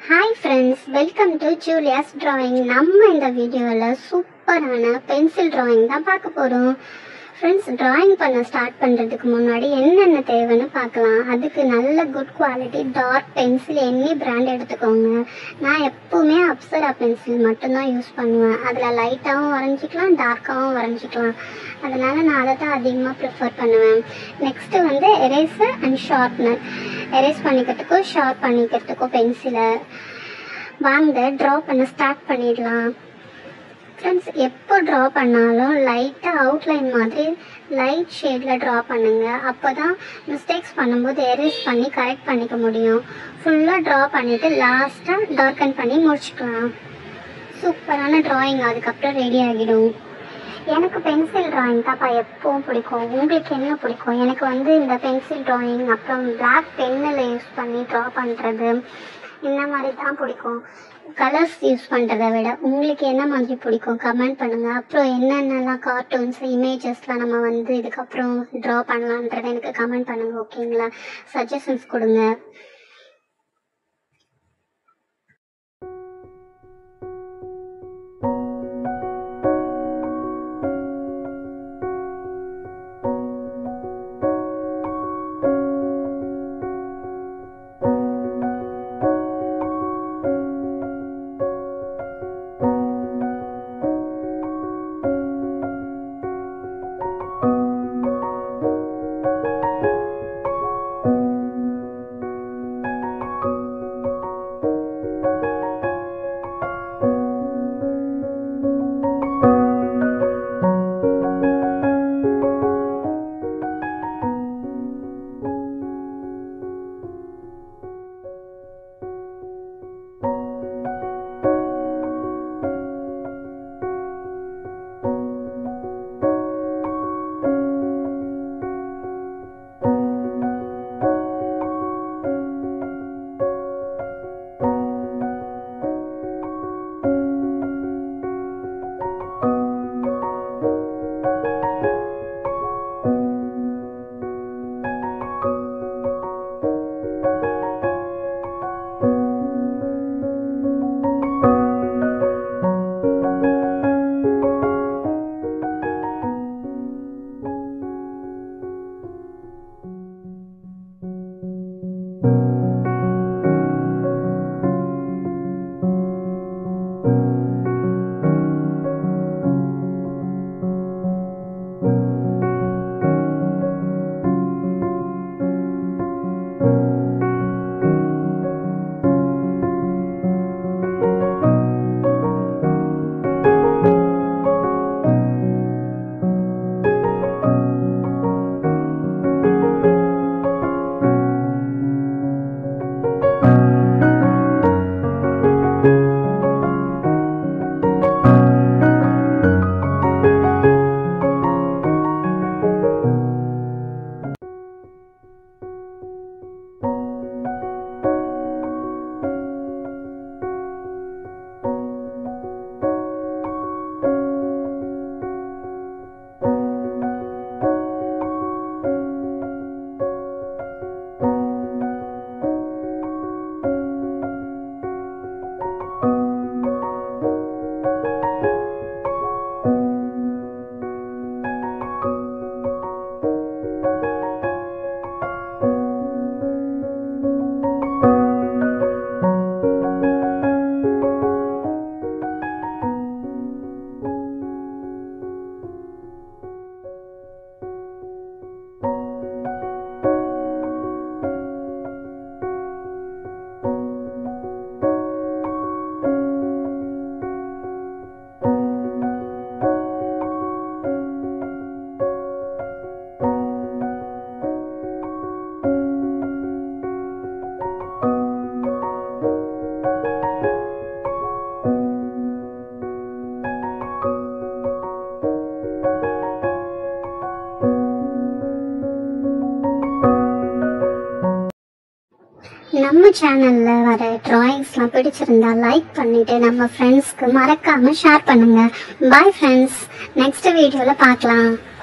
hi friends welcome to Julia's drawing நம்ம இந்த வீடியோவில் சூப்பரான பென்சில் டிராயிங் தான் பார்க்க போகிறோம் ஃப்ரெண்ட்ஸ் டிராயிங் பண்ண ஸ்டார்ட் பண்ணுறதுக்கு முன்னாடி என்னென்ன தேவைன்னு பார்க்கலாம் அதுக்கு நல்ல good quality dark pencil any brand எடுத்துக்கோங்க நான் எப்போவுமே அப்சரா பென்சில் மட்டும்தான் யூஸ் பண்ணுவேன் அதில் லைட்டாகவும் வரைஞ்சிக்கலாம் டார்க்காகவும் வரைஞ்சிக்கலாம் அதனால நான் அதை தான் அதிகமாக ப்ரிஃபர் பண்ணுவேன் நெக்ஸ்ட்டு வந்து எரேசர் அண்ட் ஷார்ப்னர் எரேஸ் பண்ணிக்கிறதுக்கும் ஷார்ப் பண்ணிக்கிறதுக்கும் பென்சிலை வாங்க ட்ரா பண்ண ஸ்டார்ட் பண்ணிடலாம் ஃப்ரெண்ட்ஸ் எப்போ ட்ரா பண்ணாலும் லைட்டாக அவுட்லைன் மாதிரி லைட் ஷேடில் ட்ரா பண்ணுங்க அப்போ தான் மிஸ்டேக்ஸ் பண்ணும்போது எரேஸ் பண்ணி கரெக்ட் பண்ணிக்க முடியும் ஃபுல்லாக ட்ரா பண்ணிவிட்டு லாஸ்ட்டாக டார்க்கன் பண்ணி முடிச்சுக்கலாம் சூப்பரான டிராயிங் அதுக்கப்புறம் ரெடி ஆகிடும் எனக்கு பென்சில் டிராயிங் தான்ப்பா எப்பவும் பிடிக்கும் உங்களுக்கு என்ன பிடிக்கும் எனக்கு வந்து இந்த பென்சில் டிராயிங் அப்புறம் பிளாக் பென்னில் யூஸ் பண்ணி ட்ரா பண்ணுறது இந்த மாதிரி தான் பிடிக்கும் கலர்ஸ் யூஸ் பண்ணுறதை விட உங்களுக்கு என்ன மாதிரி பிடிக்கும் கமெண்ட் பண்ணுங்கள் அப்புறம் என்னென்னலாம் கார்ட்டூன்ஸ் இமேஜஸ்லாம் நம்ம வந்து இதுக்கப்புறம் ட்ரா பண்ணலான்றதை எனக்கு கமெண்ட் பண்ணுங்கள் ஓகேங்களா சஜஷன்ஸ் கொடுங்க நம்ம சேனல்ல வர டிராயிங்ஸ்லாம் பிடிச்சிருந்தா லைக் பண்ணிட்டு நம்ம ஃப்ரெண்ட்ஸ்க்கு மறக்காம ஷேர் பண்ணுங்க பாய் ஃப்ரெண்ட்ஸ் நெக்ஸ்ட் வீடியோல பார்க்கலாம்